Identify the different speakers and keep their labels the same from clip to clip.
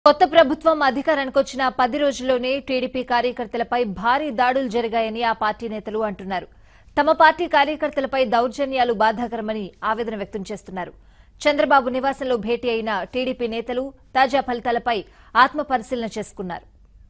Speaker 1: కొత్త ప్రభుత్వం అధికారానికి వచ్చిన పది రోజుల్లోనే టీడీపీ కార్యకర్తలపై భారీ దాడులు జరిగాయని ఆ పార్టీ నేతలు అంటున్నారు తమ పార్టీ కార్యకర్తలపై దౌర్జన్యాలు బాధాకరమని ఆవేదన వ్యక్తం చేస్తున్నారు చంద్రబాబు నివాసంలో భేటీ అయిన టీడీపీ నేతలు తాజా ఫలితాలపై ఆత్మ పరిశీలన చేసుకున్నారు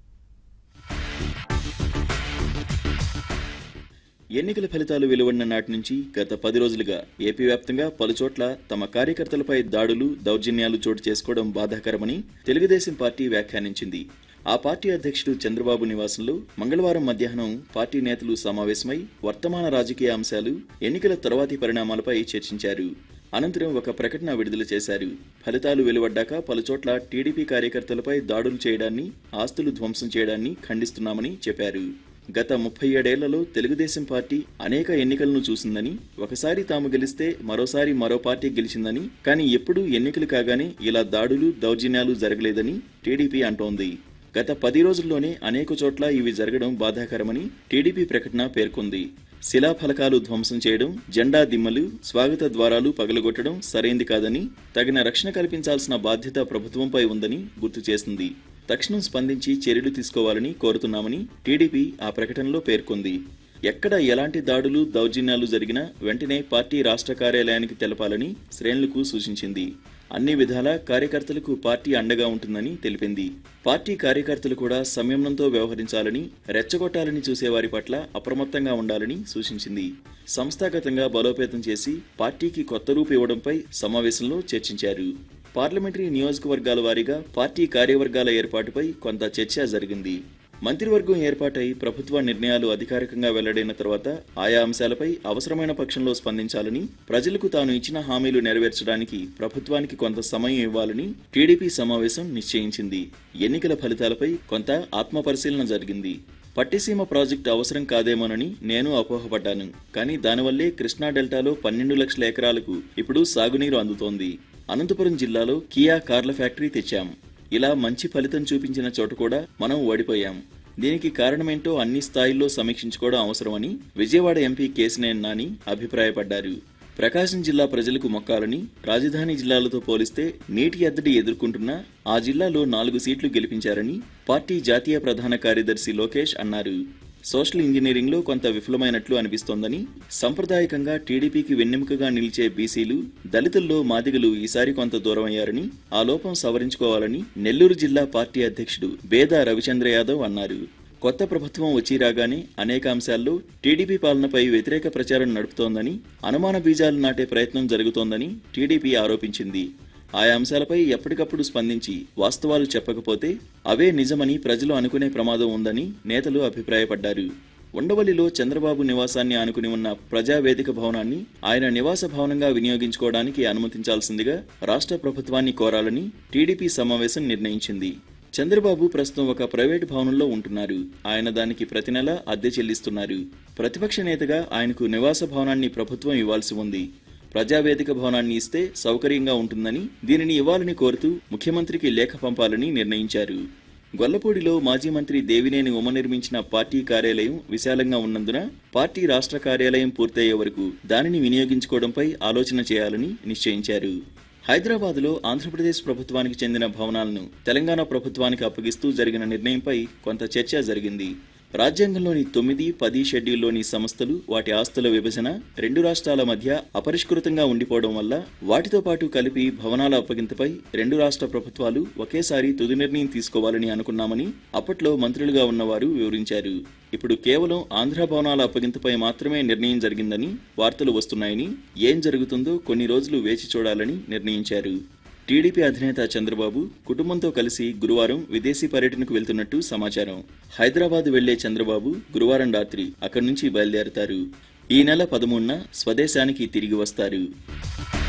Speaker 2: ఎన్నికల ఫలితాలు వెలువడిన నాటి నుంచి గత పది రోజులుగా ఏపీ వ్యాప్తంగా పలుచోట్ల తమ కార్యకర్తలపై దాడులు దౌర్జన్యాలు చోటు చేసుకోవడం బాధాకరమని తెలుగుదేశం పార్టీ వ్యాఖ్యానించింది ఆ పార్టీ అధ్యక్షుడు చంద్రబాబు నివాసంలో మంగళవారం మధ్యాహ్నం పార్టీ నేతలు సమావేశమై వర్తమాన రాజకీయ అంశాలు ఎన్నికల తర్వాతి పరిణామాలపై చర్చించారు అనంతరం ఒక ప్రకటన విడుదల చేశారు ఫలితాలు వెలువడ్డాక పలుచోట్ల టీడీపీ కార్యకర్తలపై దాడులు చేయడాన్ని ఆస్తులు ధ్వంసం చేయడాన్ని ఖండిస్తున్నామని చెప్పారు గత ముప్పై ఏడేళ్లలో తెలుగుదేశం పార్టీ అనేక ఎన్నికలను చూసిందని ఒకసారి తాము గెలిస్తే మరోసారి మరో పార్టీ గెలిచిందని కానీ ఎప్పుడూ ఎన్నికలు కాగానే ఇలా దాడులు దౌర్జన్యాలు జరగలేదని టీడీపీ అంటోంది గత పది రోజుల్లోనే అనేక చోట్ల ఇవి జరగడం బాధాకరమని టీడీపీ ప్రకటన పేర్కొంది శిలాఫలకాలు ధ్వంసం చేయడం జెండా దిమ్మలు స్వాగత ద్వారాలు పగలగొట్టడం సరైంది కాదని తగిన రక్షణ కల్పించాల్సిన బాధ్యత ప్రభుత్వంపై ఉందని గుర్తు చేసింది తక్షణం స్పందించి చర్యలు తీసుకోవాలని కోరుతున్నామని టీడీపీ ఆ ప్రకటనలో పేర్కొంది ఎక్కడ ఎలాంటి దాడులు దౌర్జన్యాలు జరిగినా వెంటనే పార్టీ రాష్ట్ర కార్యాలయానికి తెలపాలని శ్రేణులకు సూచించింది అన్ని విధాల కార్యకర్తలకు పార్టీ అండగా ఉంటుందని తెలిపింది పార్టీ కార్యకర్తలు కూడా సంయమనంతో వ్యవహరించాలని రెచ్చగొట్టాలని చూసేవారి పట్ల అప్రమత్తంగా ఉండాలని సూచించింది సంస్థాగతంగా బలోపేతం చేసి పార్టీకి కొత్త రూపు ఇవ్వడంపై సమావేశంలో చర్చించారు పార్లమెంటరీ నియోజకవర్గాల వారీగా పార్టీ కార్యవర్గాల ఏర్పాటుపై కొంత చర్చ జరిగింది మంత్రివర్గం ఏర్పాటై ప్రభుత్వ నిర్ణయాలు అధికారికంగా వెల్లడైన తర్వాత ఆయా అంశాలపై అవసరమైన పక్షంలో స్పందించాలని ప్రజలకు తాను ఇచ్చిన హామీలు నెరవేర్చడానికి ప్రభుత్వానికి కొంత సమయం ఇవ్వాలని టీడీపీ సమావేశం నిశ్చయించింది ఎన్నికల ఫలితాలపై కొంత ఆత్మపరిశీలన జరిగింది పట్టిసీమ ప్రాజెక్టు అవసరం కాదేమోనని నేను అపోహపడ్డాను కానీ దానివల్లే కృష్ణా డెల్టాలో పన్నెండు లక్షల ఎకరాలకు ఇప్పుడు సాగునీరు అందుతోంది అనంతపురం జిల్లాలో కియా కార్ల ఫ్యాక్టరీ తెచ్చాం ఇలా మంచి ఫలితం చూపించిన చోట కూడా మనం ఓడిపోయాం దీనికి కారణమేంటో అన్ని స్థాయిల్లో సమీక్షించుకోవడం అవసరమని విజయవాడ ఎంపీ కేసినేని నాని అభిప్రాయపడ్డారు ప్రకాశం జిల్లా ప్రజలకు మొక్కాలని రాజధాని జిల్లాలతో పోలిస్తే నీటి ఎద్దడి ఎదుర్కొంటున్న ఆ జిల్లాలో నాలుగు సీట్లు గెలిపించారని పార్టీ జాతీయ ప్రధాన కార్యదర్శి లోకేష్ అన్నారు సోషల్ ఇంజనీరింగ్ లో కొంత విఫలమైనట్లు అనిపిస్తోందని సంప్రదాయకంగా టీడీపీకి వెన్నెముకగా నిలిచే బీసీలు దళితుల్లో మాదిగలు ఈసారి కొంత దూరమయ్యారని ఆ లోపం సవరించుకోవాలని నెల్లూరు జిల్లా పార్టీ అధ్యక్షుడు బేదా రవిచంద్ర యాదవ్ అన్నారు కొత్త ప్రభుత్వం వచ్చి రాగానే అనేక అంశాల్లో టీడీపీ పాలనపై వ్యతిరేక ప్రచారం నడుపుతోందని అనుమాన బీజాలు నాటే ప్రయత్నం జరుగుతోందని టీడీపీ ఆరోపించింది ఆయా అంశాలపై ఎప్పటికప్పుడు స్పందించి వాస్తవాలు చెప్పకపోతే అవే నిజమని ప్రజలు అనుకునే ప్రమాదం ఉందని నేతలు అభిప్రాయపడ్డారు ఉండవల్లిలో చంద్రబాబు నివాసాన్ని ఆనుకుని ఉన్న ప్రజావేదిక భవనాన్ని ఆయన నివాస భవనంగా వినియోగించుకోవడానికి అనుమతించాల్సిందిగా రాష్ట్ర ప్రభుత్వాన్ని కోరాలని టీడీపీ సమావేశం నిర్ణయించింది చంద్రబాబు ప్రస్తుతం ఒక ప్రైవేటు భవనంలో ఉంటున్నారు ఆయన దానికి ప్రతి నెల అద్దె చెల్లిస్తున్నారు ప్రతిపక్ష నేతగా ఆయనకు నివాస భవనాన్ని ప్రభుత్వం ఇవ్వాల్సి ఉంది ప్రజావేదిక భవనాన్ని ఇస్తే సౌకర్యంగా ఉంటుందని దీనిని ఇవ్వాలని కోరుతూ ముఖ్యమంత్రికి లేఖ పంపాలని నిర్ణయించారు గొల్లపూడిలో మాజీ మంత్రి దేవినేని ఉమ నిర్మించిన పార్టీ కార్యాలయం విశాలంగా ఉన్నందున పార్టీ రాష్ట్ర కార్యాలయం పూర్తయ్యే వరకు దానిని వినియోగించుకోవడంపై ఆలోచన చేయాలని నిశ్చయించారు హైదరాబాద్లో ఆంధ్రప్రదేశ్ ప్రభుత్వానికి చెందిన భవనాలను తెలంగాణ ప్రభుత్వానికి అప్పగిస్తూ జరిగిన నిర్ణయంపై కొంత చర్చ జరిగింది రాజ్యాంగంలోని తొమ్మిది పది షెడ్యూల్లోని సంస్థలు వాటి ఆస్తుల విభజన రెండు రాష్ట్రాల మధ్య అపరిష్కృతంగా ఉండిపోవడం వల్ల వాటితో పాటు కలిపి భవనాల అప్పగింతపై రెండు రాష్ట్ర ప్రభుత్వాలు ఒకేసారి తుది నిర్ణయం తీసుకోవాలని అనుకున్నామని అప్పట్లో మంత్రులుగా ఉన్నవారు వివరించారు ఇప్పుడు కేవలం ఆంధ్ర భవనాల అప్పగింతపై మాత్రమే నిర్ణయం జరిగిందని వార్తలు వస్తున్నాయని ఏం జరుగుతుందో కొన్ని రోజులు వేచి చూడాలని నిర్ణయించారు టీడీపీ అధినేత చంద్రబాబు కుటుంబంతో కలిసి గురువారం విదేశీ పర్యటనకు వెళ్తున్నట్టు సమాచారం హైదరాబాద్ వెళ్లే చంద్రబాబు గురువారం రాత్రి అక్కడి నుంచి బయలుదేరతారు ఈ నెల పదమూడున స్వదేశానికి తిరిగి వస్తారు